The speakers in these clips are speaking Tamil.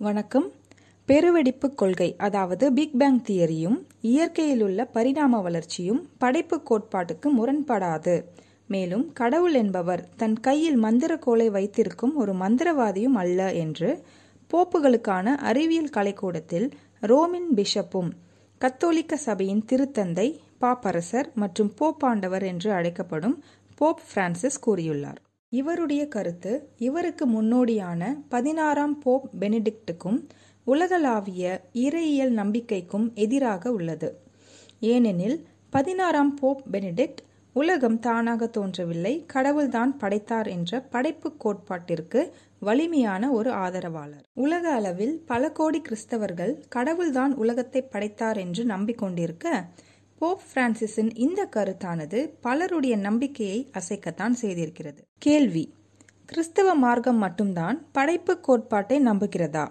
வணக்கம் பெருவெடிப்பு கொள்கை அதாவது பிக் பேங் தியரியும் இயற்கையில் உள்ள பரிணாம வளர்ச்சியும் படைப்பு கோட்பாட்டுக்கு முரண்படாது மேலும் கடவுள் என்பவர் தன் கையில் மந்திரக்கோலை வைத்திருக்கும் ஒரு மந்திரவாதியும் அல்ல என்று போப்புகளுக்கான அறிவியல் கலைக்கூடத்தில் ரோமின் பிஷப்பும் கத்தோலிக்க சபையின் திருத்தந்தை பாப்பரசர் மற்றும் போப்பாண்டவர் என்று அழைக்கப்படும் போப் பிரான்சிஸ் கூறியுள்ளார் இவருடைய கருத்து இவருக்கு முன்னோடியான பதினாறாம் போப் பெனடிக்டுக்கும் உலகளாவிய இறையியல் நம்பிக்கைக்கும் எதிராக உள்ளது ஏனெனில் பதினாறாம் போப் பெனடிக்ட் உலகம் தானாக தோன்றவில்லை கடவுள்தான் படைத்தார் என்ற படைப்பு கோட்பாட்டிற்கு வலிமையான ஒரு ஆதரவாளர் உலக அளவில் பல கோடி கிறிஸ்தவர்கள் கடவுள்தான் உலகத்தை படைத்தார் என்று நம்பிக்கொண்டிருக்க போப் பிரான்சிஸின் இந்த கருத்தானது பலருடைய நம்பிக்கையை அசைக்கத்தான் செய்திருக்கிறது கேள்வி கிறிஸ்தவ மார்க்கம் மட்டும்தான் படைப்பு கோட்பாட்டை நம்புகிறதா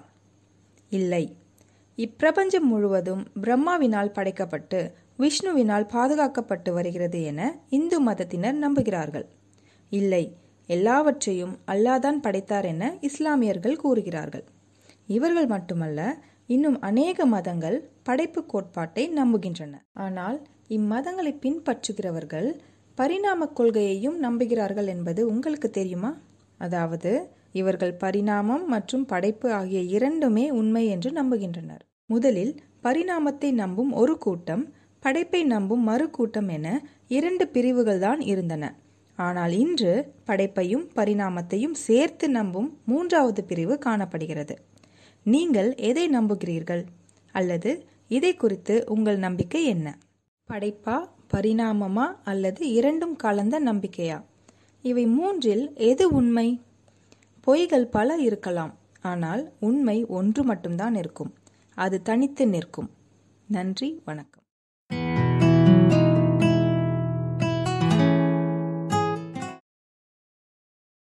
இல்லை இப்பிரபஞ்சம் முழுவதும் பிரம்மாவினால் படைக்கப்பட்டு விஷ்ணுவினால் பாதுகாக்கப்பட்டு வருகிறது என இந்து மதத்தினர் நம்புகிறார்கள் இல்லை எல்லாவற்றையும் அல்லாதான் படைத்தார் என இஸ்லாமியர்கள் கூறுகிறார்கள் இவர்கள் மட்டுமல்ல இன்னும் அநேக மதங்கள் படைப்பு கோட்பாட்டை நம்புகின்றன ஆனால் இம்மதங்களை பின்பற்றுகிறவர்கள் பரிணாம கொள்கையையும் நம்புகிறார்கள் என்பது உங்களுக்கு தெரியுமா அதாவது இவர்கள் பரிணாமம் மற்றும் படைப்பு ஆகிய இரண்டுமே உண்மை என்று நம்புகின்றனர் முதலில் பரிணாமத்தை நம்பும் ஒரு கூட்டம் படைப்பை நம்பும் மறு கூட்டம் என இரண்டு பிரிவுகள் தான் இருந்தன ஆனால் இன்று படைப்பையும் பரிணாமத்தையும் சேர்த்து நம்பும் மூன்றாவது பிரிவு காணப்படுகிறது நீங்கள் எதை நம்புகிறீர்கள் அல்லது இதை குறித்து உங்கள் நம்பிக்கை என்ன படைப்பா பரிணாமமா அல்லது இரண்டும் கலந்த நம்பிக்கையா இவை மூன்றில் எது உண்மை பொய்கள் பல இருக்கலாம் ஆனால் உண்மை ஒன்று மட்டும்தான் இருக்கும் அது தனித்து நிற்கும் நன்றி வணக்கம்